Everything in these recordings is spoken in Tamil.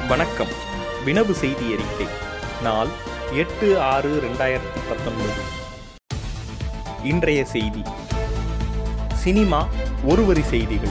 வணக்கம் வினவு செய்தி அறிக்கை நாள் எட்டு ஆறு ரெண்டாயிரத்தி பத்தொன்பது இன்றைய செய்தி சினிமா ஒருவரி செய்திகள்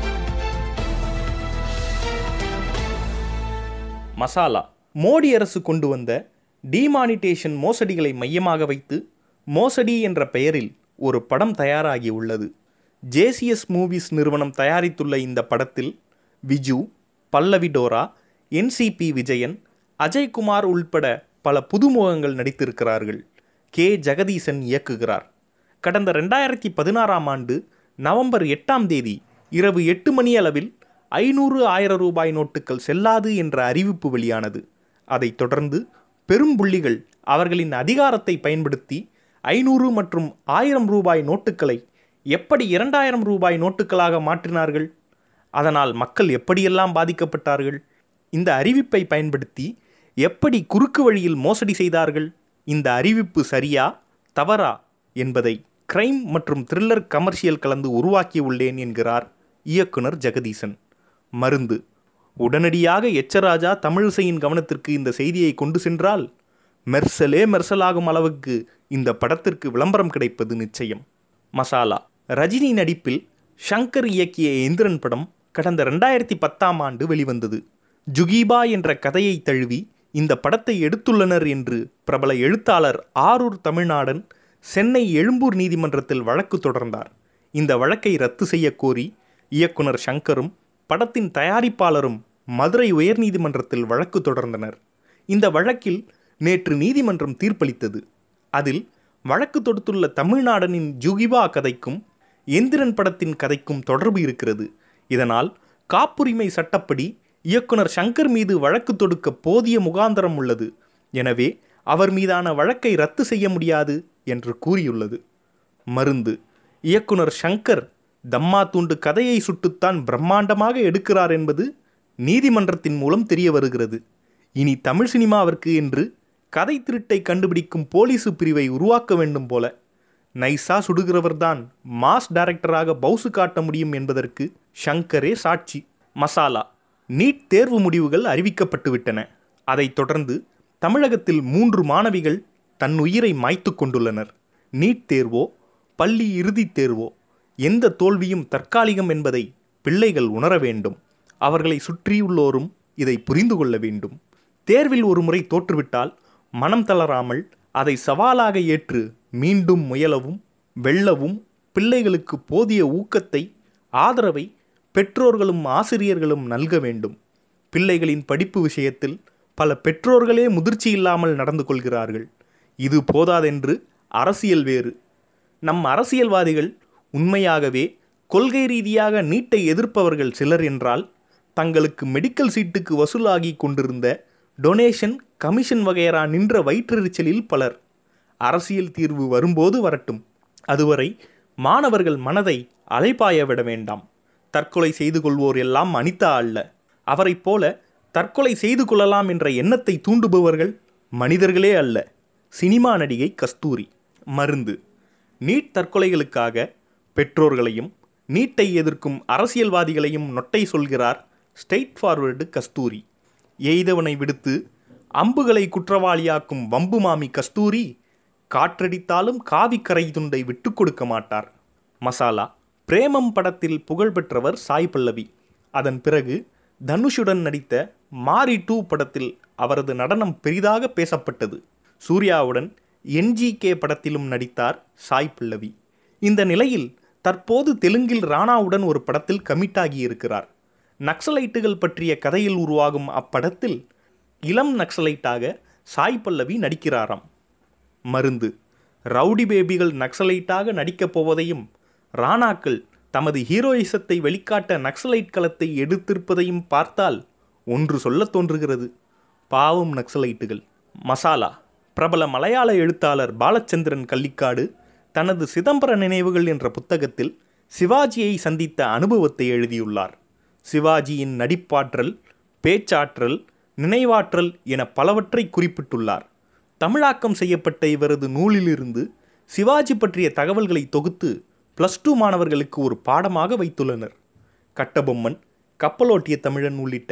மசாலா மோடி அரசு கொண்டு வந்த டிமானிட்டேஷன் மோசடிகளை மையமாக வைத்து மோசடி என்ற பெயரில் ஒரு படம் தயாராகி உள்ளது ஜேசிஎஸ் மூவிஸ் நிறுவனம் தயாரித்துள்ள இந்த படத்தில் விஜு பல்லவி டோரா என்சிபி விஜயன் அஜய்குமார் உள்பட பல புதுமுகங்கள் நடித்திருக்கிறார்கள் கே ஜெகதீசன் இயக்குகிறார் கடந்த ரெண்டாயிரத்தி பதினாறாம் ஆண்டு நவம்பர் எட்டாம் தேதி இரவு எட்டு மணி அளவில் ஐநூறு ஆயிரம் ரூபாய் நோட்டுகள் செல்லாது என்ற அறிவிப்பு வெளியானது அதைத் தொடர்ந்து பெரும் புள்ளிகள் அவர்களின் அதிகாரத்தை பயன்படுத்தி ஐநூறு மற்றும் ஆயிரம் ரூபாய் நோட்டுகளை எப்படி இரண்டாயிரம் ரூபாய் நோட்டுகளாக மாற்றினார்கள் அதனால் மக்கள் எப்படியெல்லாம் பாதிக்கப்பட்டார்கள் இந்த அறிவிப்பை பயன்படுத்தி எப்படி குறுக்கு வழியில் மோசடி செய்தார்கள் இந்த அறிவிப்பு சரியா தவறா என்பதை கிரைம் மற்றும் த்ரில்லர் கமர்ஷியல் கலந்து உருவாக்கியுள்ளேன் என்கிறார் இயக்குனர் ஜெகதீசன் மருந்து உடனடியாக எச்சராஜா தமிழிசையின் கவனத்திற்கு இந்த செய்தியை கொண்டு சென்றால் மெர்சலே மெர்சலாகும் அளவுக்கு இந்த படத்திற்கு விளம்பரம் கிடைப்பது நிச்சயம் மசாலா ரஜினி நடிப்பில் ஷங்கர் இயக்கிய எந்திரன் படம் கடந்த ரெண்டாயிரத்தி பத்தாம் ஆண்டு வெளிவந்தது ஜுகீபா என்ற கதையை தழுவி இந்த படத்தை எடுத்துள்ளனர் என்று பிரபல எழுத்தாளர் ஆரூர் தமிழ்நாடன் சென்னை எழும்பூர் நீதிமன்றத்தில் வழக்கு தொடர்ந்தார் இந்த வழக்கை ரத்து செய்ய கோரி இயக்குனர் ஷங்கரும் படத்தின் தயாரிப்பாளரும் மதுரை உயர்நீதிமன்றத்தில் வழக்கு தொடர்ந்தனர் இந்த வழக்கில் நேற்று நீதிமன்றம் தீர்ப்பளித்தது அதில் வழக்கு தொடுத்துள்ள தமிழ்நாடனின் ஜுகிபா கதைக்கும் எந்திரன் படத்தின் கதைக்கும் தொடர்பு இருக்கிறது இதனால் காப்புரிமை சட்டப்படி இயக்குனர் ஷங்கர் மீது வழக்கு தொடுக்க போதிய முகாந்தரம் உள்ளது எனவே அவர் மீதான வழக்கை ரத்து செய்ய முடியாது என்று கூறியுள்ளது மருந்து இயக்குனர் ஷங்கர் தம்மா தூண்டு கதையை சுட்டுத்தான் பிரம்மாண்டமாக எடுக்கிறார் என்பது நீதிமன்றத்தின் மூலம் தெரிய வருகிறது இனி தமிழ் சினிமாவிற்கு என்று கதை திருட்டை கண்டுபிடிக்கும் போலீசு பிரிவை உருவாக்க வேண்டும் போல நைஸா சுடுகிறவர்தான் மாஸ் டைரக்டராக பவுசு காட்ட முடியும் என்பதற்கு ஷங்கரே சாட்சி மசாலா நீட் தேர்வு முடிவுகள் அறிவிக்கப்பட்டுவிட்டன அதைத் தொடர்ந்து தமிழகத்தில் மூன்று மாணவிகள் தன் உயிரை மாய்த்து கொண்டுள்ளனர் நீட் தேர்வோ பள்ளி இறுதித் தேர்வோ எந்த தோல்வியும் தற்காலிகம் என்பதை பிள்ளைகள் உணர வேண்டும் அவர்களை சுற்றியுள்ளோரும் இதை புரிந்து கொள்ள வேண்டும் தேர்வில் ஒரு முறை தோற்றுவிட்டால் மனம் தளராமல் அதை சவாலாக ஏற்று மீண்டும் முயலவும் வெல்லவும் பிள்ளைகளுக்கு போதிய ஊக்கத்தை ஆதரவை பெற்றோர்களும் ஆசிரியர்களும் நல்க வேண்டும் பிள்ளைகளின் படிப்பு விஷயத்தில் பல பெற்றோர்களே முதிர்ச்சி இல்லாமல் நடந்து கொள்கிறார்கள் இது போதாதென்று அரசியல் வேறு நம் அரசியல்வாதிகள் உண்மையாகவே கொள்கை ரீதியாக நீட்டை எதிர்ப்பவர்கள் சிலர் என்றால் தங்களுக்கு மெடிக்கல் சீட்டுக்கு வசூலாகி கொண்டிருந்த டொனேஷன் கமிஷன் வகையரா நின்ற வயிற்றெரிச்சலில் பலர் அரசியல் தீர்வு வரும்போது வரட்டும் அதுவரை மாணவர்கள் மனதை அலைப்பாய விட வேண்டாம் தற்கொலை செய்து கொள்வோர் எல்லாம் அனிதா அல்ல அவரைப் போல தற்கொலை செய்து கொள்ளலாம் என்ற எண்ணத்தை தூண்டுபவர்கள் மனிதர்களே அல்ல சினிமா நடிகை கஸ்தூரி மருந்து நீட் தற்கொலைகளுக்காக பெற்றோர்களையும் நீட்டை எதிர்க்கும் அரசியல்வாதிகளையும் நொட்டை சொல்கிறார் ஸ்ட்ரெயிட் ஃபார்வர்டு கஸ்தூரி எய்தவனை விடுத்து அம்புகளை குற்றவாளியாக்கும் வம்பு மாமி கஸ்தூரி காற்றடித்தாலும் காவிக்கரை துண்டை விட்டு கொடுக்க மாட்டார் மசாலா பிரேமம் படத்தில் புகழ்பெற்றவர் சாய் பல்லவி அதன் பிறகு தனுஷுடன் நடித்த மாரி டூ படத்தில் அவரது நடனம் பெரிதாக பேசப்பட்டது சூர்யாவுடன் என்ஜிகே படத்திலும் நடித்தார் சாய் பல்லவி இந்த நிலையில் தற்போது தெலுங்கில் ராணாவுடன் ஒரு படத்தில் கமிட் ஆகியிருக்கிறார் நக்சலைட்டுகள் பற்றிய கதையில் உருவாகும் அப்படத்தில் இளம் நக்சலைட்டாக சாய் பல்லவி நடிக்கிறாராம் மருந்து ரவுடி பேபிகள் நக்சலைட்டாக நடிக்கப் போவதையும் ராணாக்கள் தமது ஹீரோயிசத்தை வெளிக்காட்ட நக்சலைட் களத்தை எடுத்திருப்பதையும் பார்த்தால் ஒன்று சொல்லத் தோன்றுகிறது பாவம் நக்சலைட்டுகள் மசாலா பிரபல மலையாள எழுத்தாளர் பாலச்சந்திரன் கள்ளிக்காடு தனது சிதம்பர நினைவுகள் என்ற புத்தகத்தில் சிவாஜியை சந்தித்த அனுபவத்தை எழுதியுள்ளார் சிவாஜியின் நடிப்பாற்றல் பேச்சாற்றல் நினைவாற்றல் என பலவற்றை குறிப்பிட்டுள்ளார் தமிழாக்கம் செய்யப்பட்ட இவரது நூலிலிருந்து சிவாஜி பற்றிய தகவல்களை தொகுத்து ப்ளஸ் டூ மாணவர்களுக்கு ஒரு பாடமாக வைத்துள்ளனர் கட்டபொம்மன் கப்பலோட்டிய தமிழன் உள்ளிட்ட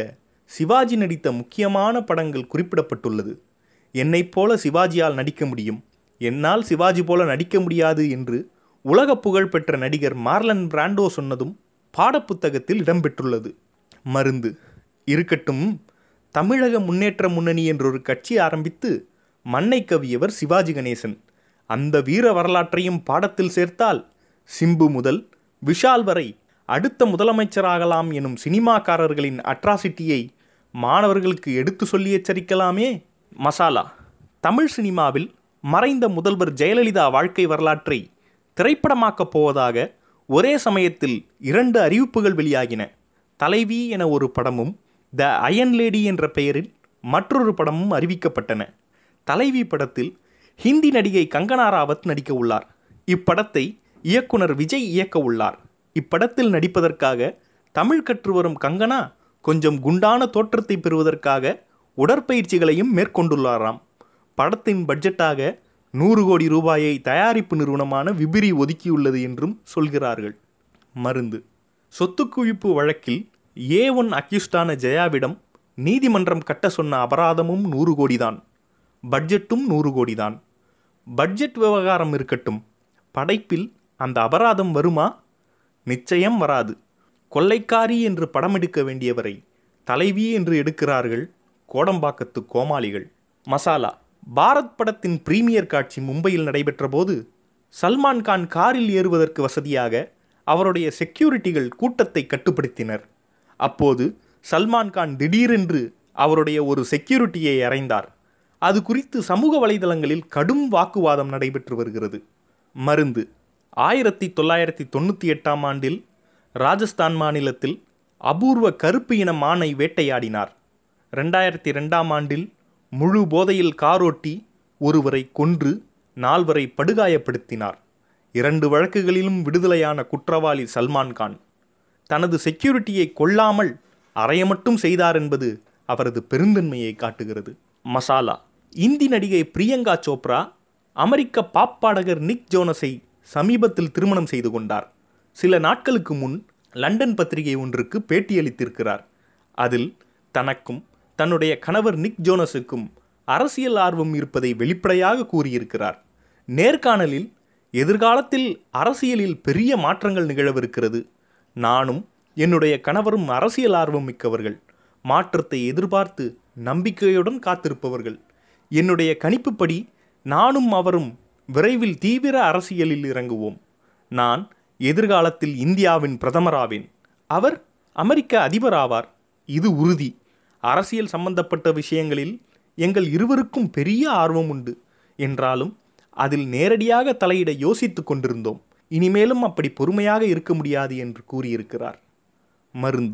சிவாஜி நடித்த முக்கியமான படங்கள் குறிப்பிடப்பட்டுள்ளது என்னைப் போல சிவாஜியால் நடிக்க முடியும் என்னால் சிவாஜி போல நடிக்க முடியாது என்று உலக புகழ் பெற்ற நடிகர் மார்லன் பிராண்டோ சொன்னதும் பாடப்புத்தகத்தில் இடம்பெற்றுள்ளது மருந்து இருக்கட்டும் தமிழக முன்னேற்ற முன்னணி என்றொரு கட்சி ஆரம்பித்து மண்ணை கவியவர் சிவாஜி கணேசன் அந்த வீர வரலாற்றையும் பாடத்தில் சேர்த்தால் சிம்பு முதல் விஷால் வரை அடுத்த முதலமைச்சராகலாம் எனும் சினிமாக்காரர்களின் அட்ராசிட்டியை மாணவர்களுக்கு எடுத்து சொல்லி எச்சரிக்கலாமே மசாலா தமிழ் சினிமாவில் மறைந்த முதல்வர் ஜெயலலிதா வாழ்க்கை வரலாற்றை திரைப்படமாக்கப் போவதாக ஒரே சமயத்தில் இரண்டு அறிவிப்புகள் வெளியாகின தலைவி என ஒரு படமும் த அயன் லேடி என்ற பெயரில் மற்றொரு படமும் அறிவிக்கப்பட்டன தலைவி படத்தில் ஹிந்தி நடிகை கங்கனா ராவத் நடிக்க உள்ளார் இப்படத்தை இயக்குனர் விஜய் இயக்க உள்ளார் இப்படத்தில் நடிப்பதற்காக தமிழ் கற்று வரும் கங்கனா கொஞ்சம் குண்டான தோற்றத்தை பெறுவதற்காக உடற்பயிற்சிகளையும் மேற்கொண்டுள்ளாராம் படத்தின் பட்ஜெட்டாக நூறு கோடி ரூபாயை தயாரிப்பு நிறுவனமான விபிரி ஒதுக்கியுள்ளது என்றும் சொல்கிறார்கள் மருந்து சொத்து குவிப்பு வழக்கில் ஏ ஒன் அக்யூஸ்டான ஜெயாவிடம் நீதிமன்றம் கட்ட சொன்ன அபராதமும் நூறு கோடிதான் பட்ஜெட்டும் நூறு கோடிதான் பட்ஜெட் விவகாரம் இருக்கட்டும் படைப்பில் அந்த அபராதம் வருமா நிச்சயம் வராது கொள்ளைக்காரி என்று படம் எடுக்க வேண்டியவரை தலைவி என்று எடுக்கிறார்கள் கோடம்பாக்கத்து கோமாளிகள் மசாலா பாரத் படத்தின் பிரீமியர் காட்சி மும்பையில் நடைபெற்ற போது சல்மான் கான் காரில் ஏறுவதற்கு வசதியாக அவருடைய செக்யூரிட்டிகள் கூட்டத்தை கட்டுப்படுத்தினர் அப்போது சல்மான் கான் திடீரென்று அவருடைய ஒரு செக்யூரிட்டியை அறைந்தார் அது குறித்து சமூக வலைதளங்களில் கடும் வாக்குவாதம் நடைபெற்று வருகிறது மருந்து ஆயிரத்தி தொள்ளாயிரத்தி தொண்ணூற்றி எட்டாம் ஆண்டில் ராஜஸ்தான் மாநிலத்தில் அபூர்வ கருப்பு இன மானை வேட்டையாடினார் ரெண்டாயிரத்தி ரெண்டாம் ஆண்டில் முழு போதையில் காரோட்டி ஒருவரை கொன்று நால்வரை படுகாயப்படுத்தினார் இரண்டு வழக்குகளிலும் விடுதலையான குற்றவாளி சல்மான் கான் தனது செக்யூரிட்டியை கொல்லாமல் அறைய மட்டும் செய்தார் என்பது அவரது பெருந்தன்மையை காட்டுகிறது மசாலா இந்தி நடிகை பிரியங்கா சோப்ரா அமெரிக்க பாப் பாடகர் நிக் ஜோனஸை சமீபத்தில் திருமணம் செய்து கொண்டார் சில நாட்களுக்கு முன் லண்டன் பத்திரிகை ஒன்றுக்கு பேட்டியளித்திருக்கிறார் அதில் தனக்கும் தன்னுடைய கணவர் நிக் ஜோனஸுக்கும் அரசியல் ஆர்வம் இருப்பதை வெளிப்படையாக கூறியிருக்கிறார் நேர்காணலில் எதிர்காலத்தில் அரசியலில் பெரிய மாற்றங்கள் நிகழவிருக்கிறது நானும் என்னுடைய கணவரும் அரசியல் ஆர்வம் மிக்கவர்கள் மாற்றத்தை எதிர்பார்த்து நம்பிக்கையுடன் காத்திருப்பவர்கள் என்னுடைய கணிப்புப்படி நானும் அவரும் விரைவில் தீவிர அரசியலில் இறங்குவோம் நான் எதிர்காலத்தில் இந்தியாவின் பிரதமராவேன் அவர் அமெரிக்க அதிபராவார் இது உறுதி அரசியல் சம்பந்தப்பட்ட விஷயங்களில் எங்கள் இருவருக்கும் பெரிய ஆர்வம் உண்டு என்றாலும் அதில் நேரடியாக தலையிட யோசித்துக் கொண்டிருந்தோம் இனிமேலும் அப்படி பொறுமையாக இருக்க முடியாது என்று கூறியிருக்கிறார் மருந்து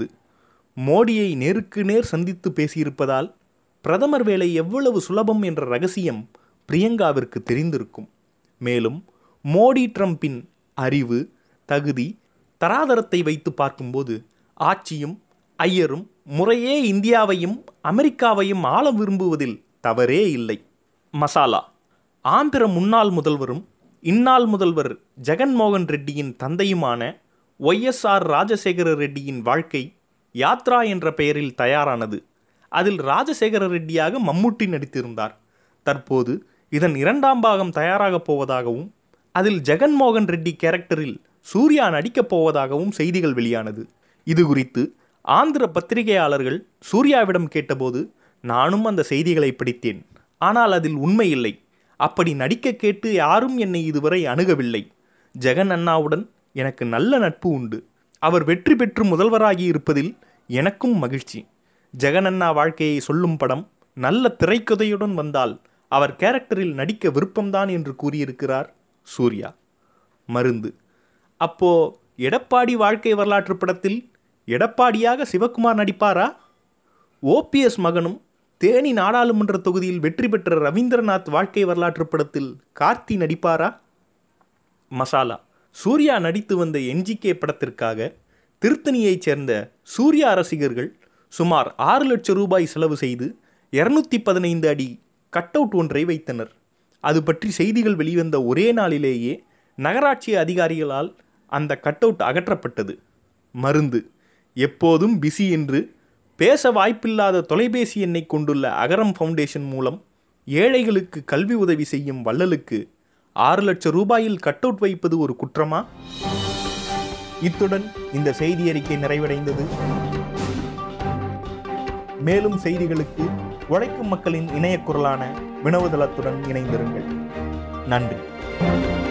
மோடியை நேருக்கு நேர் சந்தித்து பேசியிருப்பதால் பிரதமர் வேலை எவ்வளவு சுலபம் என்ற ரகசியம் பிரியங்காவிற்கு தெரிந்திருக்கும் மேலும் மோடி ட்ரம்பின் அறிவு தகுதி தராதரத்தை வைத்து பார்க்கும்போது ஆட்சியும் ஐயரும் முறையே இந்தியாவையும் அமெரிக்காவையும் ஆள விரும்புவதில் தவறே இல்லை மசாலா ஆந்திர முன்னாள் முதல்வரும் இந்நாள் முதல்வர் ஜெகன்மோகன் ரெட்டியின் தந்தையுமான ஒய்எஸ்ஆர் ராஜசேகர ரெட்டியின் வாழ்க்கை யாத்ரா என்ற பெயரில் தயாரானது அதில் ராஜசேகர ரெட்டியாக மம்முட்டி நடித்திருந்தார் தற்போது இதன் இரண்டாம் பாகம் தயாராகப் போவதாகவும் அதில் ஜெகன்மோகன் ரெட்டி கேரக்டரில் சூர்யா நடிக்கப் போவதாகவும் செய்திகள் வெளியானது இது குறித்து ஆந்திர பத்திரிகையாளர்கள் சூர்யாவிடம் கேட்டபோது நானும் அந்த செய்திகளை படித்தேன் ஆனால் அதில் உண்மை இல்லை அப்படி நடிக்க கேட்டு யாரும் என்னை இதுவரை அணுகவில்லை ஜெகன் அண்ணாவுடன் எனக்கு நல்ல நட்பு உண்டு அவர் வெற்றி பெற்று முதல்வராகி இருப்பதில் எனக்கும் மகிழ்ச்சி ஜெகன் அண்ணா வாழ்க்கையை சொல்லும் படம் நல்ல திரைக்கதையுடன் வந்தால் அவர் கேரக்டரில் நடிக்க விருப்பம்தான் என்று கூறியிருக்கிறார் சூர்யா மருந்து அப்போ எடப்பாடி வாழ்க்கை வரலாற்று படத்தில் எடப்பாடியாக சிவகுமார் நடிப்பாரா ஓபிஎஸ் மகனும் தேனி நாடாளுமன்ற தொகுதியில் வெற்றி பெற்ற ரவீந்திரநாத் வாழ்க்கை வரலாற்று படத்தில் கார்த்தி நடிப்பாரா மசாலா சூர்யா நடித்து வந்த என்ஜிகே படத்திற்காக திருத்தணியைச் சேர்ந்த சூர்யா ரசிகர்கள் சுமார் ஆறு லட்சம் ரூபாய் செலவு செய்து இருநூத்தி பதினைந்து அடி கட் அவுட் ஒன்றை வைத்தனர் அது பற்றி செய்திகள் வெளிவந்த ஒரே நாளிலேயே நகராட்சி அதிகாரிகளால் அந்த கட் அவுட் அகற்றப்பட்டது மருந்து எப்போதும் பிஸி என்று பேச வாய்ப்பில்லாத தொலைபேசி எண்ணை கொண்டுள்ள அகரம் ஃபவுண்டேஷன் மூலம் ஏழைகளுக்கு கல்வி உதவி செய்யும் வள்ளலுக்கு ஆறு லட்சம் ரூபாயில் கட் அவுட் வைப்பது ஒரு குற்றமா இத்துடன் இந்த செய்தி அறிக்கை நிறைவடைந்தது மேலும் செய்திகளுக்கு உழைக்கும் மக்களின் இணைய குரலான வினவுதளத்துடன் இணைந்திருங்கள் நன்றி